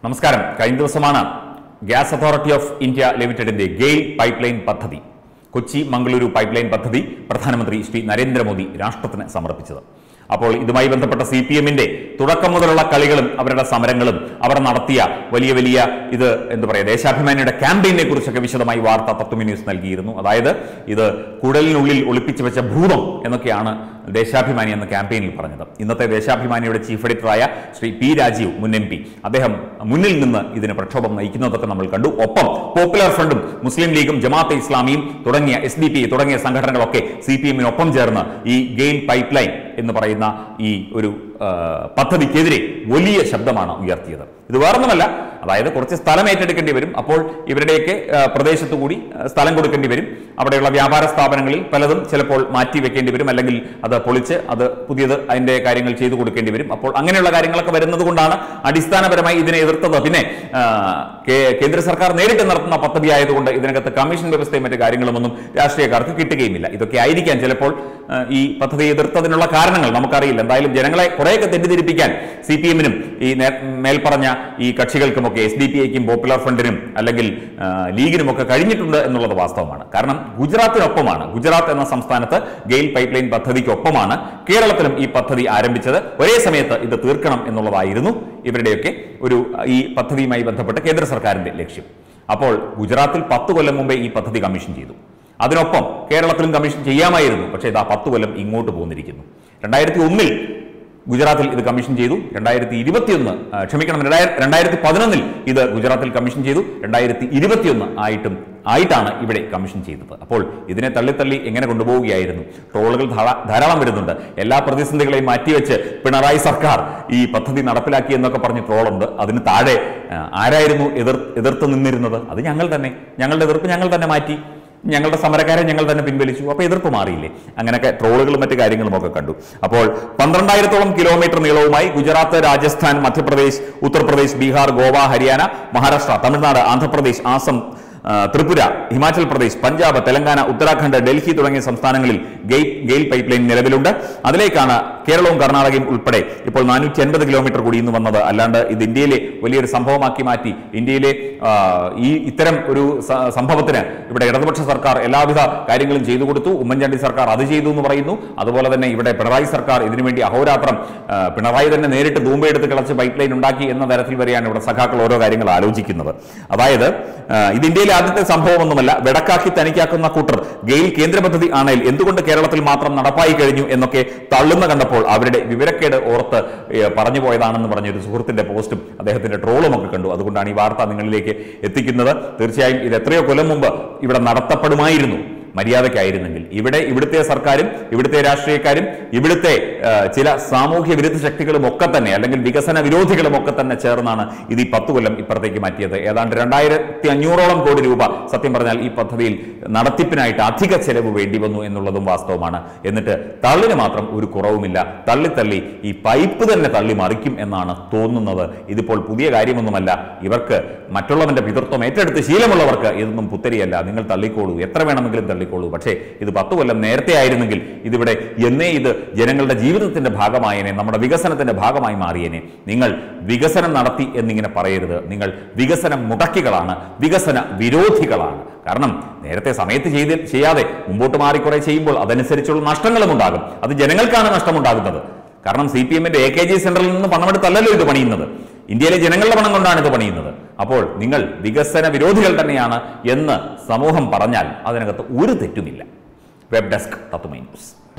നമസ്കാരം കഴിഞ്ഞ ദിവസമാണ് ഗ്യാസ് അതോറിറ്റി ഓഫ് ഇന്ത്യ ലിമിറ്റഡിന്റെ ഗെയിൽ പൈപ്പ് ലൈൻ പദ്ധതി കൊച്ചി മംഗളൂരു പൈപ്പ് ലൈൻ പദ്ധതി പ്രധാനമന്ത്രി ശ്രീ നരേന്ദ്രമോദി രാഷ്ട്രത്തിന് സമർപ്പിച്ചത് അപ്പോൾ ഇതുമായി ബന്ധപ്പെട്ട സി പി എമ്മിന്റെ തുടക്കം മുതലുള്ള കളികളും അവരുടെ സമരങ്ങളും അവർ നടത്തിയ വലിയ വലിയ ഇത് എന്താ പറയുക ദേശാഭിമാനിയുടെ ക്യാമ്പയിനെ കുറിച്ചൊക്കെ വിശദമായി വാർത്ത തത്വമി ന്യൂസ് നൽകിയിരുന്നു അതായത് ഇത് കുടലിനുള്ളിൽ ഒളിപ്പിച്ചു വെച്ച ഭൂതം എന്നൊക്കെയാണ് ദേശാഭിമാനി എന്ന ക്യാമ്പയിനിൽ പറഞ്ഞത് ഇന്നത്തെ ദേശാഭിമാനിയുടെ ചീഫ് എഡിറ്ററായ ശ്രീ പി രാജീവ് മുൻ എം പി അദ്ദേഹം മുന്നിൽ നിന്ന് ഇതിന് പ്രക്ഷോഭം നയിക്കുന്നതൊക്കെ നമ്മൾ കണ്ടു ഒപ്പം പോപ്പുലർ ഫ്രണ്ടും മുസ്ലിം ലീഗും ജമാഅത്തെ ഇസ്ലാമിയും തുടങ്ങിയ എസ് ഡി പി തുടങ്ങിയ സംഘടനകളൊക്കെ സി പി എമ്മിനൊപ്പം ചേർന്ന് ഈ ഗെയിൽ പൈപ്പ് ലൈൻ എന്ന് പറയുന്ന ഈ ഒരു ആ, പദ്ധതിക്കെതിരെ വലിയ ശബ്ദമാണ് ഉയർത്തിയത് ഇത് വേറൊന്നുമല്ല അതായത് കുറച്ച് സ്ഥലം ഏറ്റെടുക്കേണ്ടി വരും അപ്പോൾ ഇവരുടെയൊക്കെ ആ, പ്രദേശത്തു കൂടി ആ, സ്ഥലം കൊടുക്കേണ്ടി വരും അവിടെയുള്ള വ്യാപാര സ്ഥാപനങ്ങളിൽ പലതും ചിലപ്പോൾ മാറ്റി വെക്കേണ്ടി വരും അല്ലെങ്കിൽ അത് പൊളിച്ച് അത് പുതിയത് അതിന്റെ കാര്യങ്ങൾ ചെയ്തു കൊടുക്കേണ്ടി വരും അപ്പോൾ അങ്ങനെയുള്ള കാര്യങ്ങളൊക്കെ വരുന്നത് കൊണ്ടാണ് അടിസ്ഥാനപരമായി ഇതിനെ എതിർത്തത് പിന്നെ ആ, കേ- കേന്ദ്ര സർക്കാർ നേരിട്ട് നടത്തുന്ന പദ്ധതി ആയതുകൊണ്ട് ഇതിനകത്ത് കമ്മീഷൻ വ്യവസ്ഥയും മറ്റു കാര്യങ്ങളുമൊന്നും രാഷ്ട്രീയക്കാർക്ക് കിട്ടുകയുമില്ല ഇതൊക്കെ ആയിരിക്കാം ചിലപ്പോൾ ആ, ഈ പദ്ധതി എതിർത്തതിനുള്ള കാരണങ്ങൾ നമുക്കറിയില്ല എന്തായാലും ജനങ്ങളെ കുറേയൊക്കെ തെറ്റിദ്ധരിപ്പിക്കാൻ സി പി എമ്മിനും ഈ നേ- മേൽപ്പറഞ്ഞ ഈ കക്ഷികൾക്കുമൊക്കെ എസ് ഡി പി ഐക്കും പോപ്പുലർ ഫ്രണ്ടിനും അല്ലെങ്കിൽ ആ, ലീഗിനുമൊക്കെ കഴിഞ്ഞിട്ടുണ്ട് എന്നുള്ളത് വാസ്തവമാണ് കാരണം ഗുജറാത്തിനൊപ്പമാണ് ഗുജറാത്ത് എന്ന സംസ്ഥാനത്ത് ഗെയിൽ പൈപ്പ് ലൈൻ പദ്ധതിക്കൊപ്പമാണ് കേരളത്തിലും ഈ പദ്ധതി ആരംഭിച്ചത് ഒരേ സമയത്ത് ഇത് തീർക്കണം എന്നുള്ളതായിരുന്നു ഇവരുടെയൊക്കെ ഒരു ഈ പദ്ധതിയുമായി ബന്ധപ്പെട്ട് കേന്ദ്ര സർക്കാരിന്റെ ലക്ഷ്യം അപ്പോൾ ഗുജറാത്തിൽ പത്ത് കൊല്ലം മുമ്പേ ഈ പദ്ധതി കമ്മീഷൻ ചെയ്തു അതിനൊപ്പം കേരളത്തിലും കമ്മീഷൻ ചെയ്യാമായിരുന്നു പക്ഷേ ഇതാ പത്ത് കൊല്ലം ഇങ്ങോട്ട് പോന്നിരിക്കുന്നു രണ്ടായിരത്തി ഒന്നിൽ ഗുജറാത്തിൽ ഇത് കമ്മീഷൻ ചെയ്തു രണ്ടായിരത്തി ഇരുപത്തിയൊന്ന് ആ, ക്ഷമിക്കണം രണ്ടായിര- രണ്ടായിരത്തി പതിനൊന്നിൽ ഇത് ഗുജറാത്തിൽ കമ്മീഷൻ ചെയ്തു രണ്ടായിരത്തി ഇരുപത്തിയൊന്ന് ആയിട്ടും ആയിട്ടാണ് ഇവിടെ കമ്മീഷൻ ചെയ്തത് അപ്പോൾ ഇതിനെ തള്ളി തള്ളി എങ്ങനെ കൊണ്ടുപോവുകയായിരുന്നു ട്രോളുകൾ ധാരാ- ധാരാളം വരുന്നുണ്ട് എല്ലാ പ്രതിസന്ധികളെയും മാറ്റിവെച്ച് പിണറായി സർക്കാർ ഈ പദ്ധതി നടപ്പിലാക്കി എന്നൊക്കെ പറഞ്ഞ് ട്രോളുണ്ട് അതിന് താഴെ ആ, ആരായിരുന്നു എതിർ എതിർത്ത് നിന്നിരുന്നത് അത് ഞങ്ങൾ തന്നെ ഞങ്ങളുടെ എതിർപ്പ് ഞങ്ങൾ തന്നെ മാറ്റി ഞങ്ങളുടെ സമരക്കാരെ ഞങ്ങൾ തന്നെ പിൻവലിച്ചു അപ്പോൾ എതിർപ്പ് മാറിയില്ലേ അങ്ങനെയൊക്കെ ട്രോളുകളും മറ്റു കാര്യങ്ങളും ഒക്കെ കണ്ടു അപ്പോൾ പന്ത്രണ്ടായിരത്തോളം കിലോമീറ്റർ നീളവുമായി ഗുജറാത്ത് രാജസ്ഥാൻ മധ്യപ്രദേശ് ഉത്തർപ്രദേശ് ബീഹാർ ഗോവ ഹരിയാന മഹാരാഷ്ട്ര തമിഴ്നാട് ആന്ധ്രാപ്രദേശ് ആസം ആ, ത്രിപുര ഹിമാചൽ പ്രദേശ് പഞ്ചാബ് തെലങ്കാന ഉത്തരാഖണ്ഡ് ഡൽഹി തുടങ്ങിയ സംസ്ഥാനങ്ങളിൽ ഗെയിൽ ഗെയിൽ പൈപ്പ് ലൈൻ നിലവിലുണ്ട് അതിലേക്കാണ് കേരളവും കർണാടകയും ഉൾപ്പെടെ ഇപ്പോൾ നാനൂറ്റി അൻപത് കിലോമീറ്റർ കൂടി ഇന്ന് വന്നത് അല്ലാണ്ട് ഇത് ഇന്ത്യയിലെ വലിയൊരു സംഭവമാക്കി മാറ്റി ഇന്ത്യയിലെ ആ, ഈ ഇത്തരം ഒരു സ- സംഭവത്തിന് ഇവിടെ ഇടതുപക്ഷ സർക്കാർ എല്ലാവിധ കാര്യങ്ങളും ചെയ്തു കൊടുത്തു ഉമ്മൻചാണ്ടി സർക്കാർ അത് ചെയ്തു എന്ന് പറയുന്നു അതുപോലെ തന്നെ ഇവിടെ പിണറായി സർക്കാർ ഇതിനുവേണ്ടി അഹോരാത്രം ആ, പിണറായി തന്നെ നേരിട്ട് തൂമ്പയെടുത്ത് കിളച്ച് പൈപ്പ് ലൈൻ ഉണ്ടാക്കി എന്ന തരത്തിൽ വരെയാണ് ഇവിടെ സഖാക്കൾ ഓരോ കാര്യങ്ങൾ ആലോചിക്കുന്നത് അതായത് ആ, ഇത് ഇന്ത്യയിലെ ആദ്യത്തെ സംഭവമൊന്നുമല്ല വെടക്കാക്കി തനിക്കാക്കുന്ന കൂട്ടർ ഗെയിൽ കേന്ദ്ര പദ്ധതി ആണെങ്കിൽ എന്തുകൊണ്ട് കേരളത്തിൽ മാത്രം നടപ്പായി കഴിഞ്ഞു എന്നൊക്കെ തള്ളുന്ന കണ്ടപ്പോൾ അവരുടെ വിവരക്കേട് ഓർത്ത് ഏ, പറഞ്ഞു പോയതാണെന്ന് പറഞ്ഞ ഒരു സുഹൃത്തിന്റെ പോസ്റ്റും അദ്ദേഹത്തിന്റെ ട്രോളും ഒക്കെ കണ്ടു അതുകൊണ്ടാണ് ഈ വാർത്ത നിങ്ങളിലേക്ക് എത്തിക്കുന്നത് തീർച്ചയായും ഇത് എത്രയോ കൊല്ലം മുമ്പ് ഇവിടെ നടത്തപ്പെടുമായിരുന്നു മര്യാദയ്ക്കായിരുന്നെങ്കിൽ ഇവിടെ ഇവിടുത്തെ സർക്കാരും ഇവിടുത്തെ രാഷ്ട്രീയക്കാരും ഇവിടുത്തെ ആ, ചില സാമൂഹ്യ വിരുദ്ധ ശക്തികളും ഒക്കെ തന്നെ അല്ലെങ്കിൽ വികസന വിരോധികളും ഒക്കെ തന്നെ ചേർന്നാണ് ഇത് ഈ പത്ത് കൊല്ലം ഇപ്പുറത്തേക്ക് മാറ്റിയത് ഏതാണ്ട് രണ്ടായിരത്തി അഞ്ഞൂറോളം കോടി രൂപ സത്യം പറഞ്ഞാൽ ഈ പദ്ധതിയിൽ നടത്തിപ്പിനായിട്ട് അധിക ചെലവ് വേണ്ടി വന്നു എന്നുള്ളതും വാസ്തവമാണ് എന്നിട്ട് തള്ളിന് മാത്രം ഒരു കുറവുമില്ല തള്ളി തള്ളി ഈ പൈപ്പ് തന്നെ തള്ളി മറിക്കും എന്നാണ് തോന്നുന്നത് ഇതിപ്പോൾ പുതിയ കാര്യമൊന്നുമല്ല ഇവർക്ക് മറ്റുള്ളവന്റെ പിതൃത്വം ഏറ്റെടുത്ത് ശീലമുള്ളവർക്ക് ഇതൊന്നും പുത്തരിയല്ല നിങ്ങൾ തള്ളിക്കോളൂ എത്ര വേണമെങ്കിലും തള്ളിക്കോളൂ പക്ഷേ ഇത് പത്ത് കൊല്ലം നേരത്തെ ആയിരുന്നെങ്കിൽ ഇതിവിടെ എന്നേ ഇത് ജനങ്ങളുടെ ജീവിതത്തിന്റെ ഭാഗമായേനെ നമ്മുടെ വികസനത്തിന്റെ ഭാഗമായി മാറിയേനെ നിങ്ങൾ വികസനം നടത്തി എന്നിങ്ങനെ പറയരുത് നിങ്ങൾ വികസനം മുടക്കികളാണ് വികസന വിരോധികളാണ് കാരണം നേരത്തെ സമയത്ത് ചെയ്ത് ചെയ്യാതെ മുമ്പോട്ട് മാറി കുറെ ചെയ്യുമ്പോൾ അതനുസരിച്ചുള്ള നഷ്ടങ്ങളും ഉണ്ടാകും അത് ജനങ്ങൾക്കാണ് നഷ്ടമുണ്ടാകുന്നത് കാരണം സി പി എമ്മിന്റെ എ കെ ജി സെന്ററിൽ നിന്ന് പണമെടുത്തല്ലല്ലോ ഇത് പണിയുന്നത് ഇന്ത്യയിലെ ജനങ്ങളുടെ പണം കൊണ്ടാണ് ഇത് പണിയുന്നത് അപ്പോൾ നിങ്ങൾ വികസന വിരോധികൾ തന്നെയാണ് എന്ന് സമൂഹം പറഞ്ഞാൽ അതിനകത്ത് ഒരു തെറ്റുമില്ല വെബ് ഡെസ്ക് തത്തുമൈ ന്യൂസ്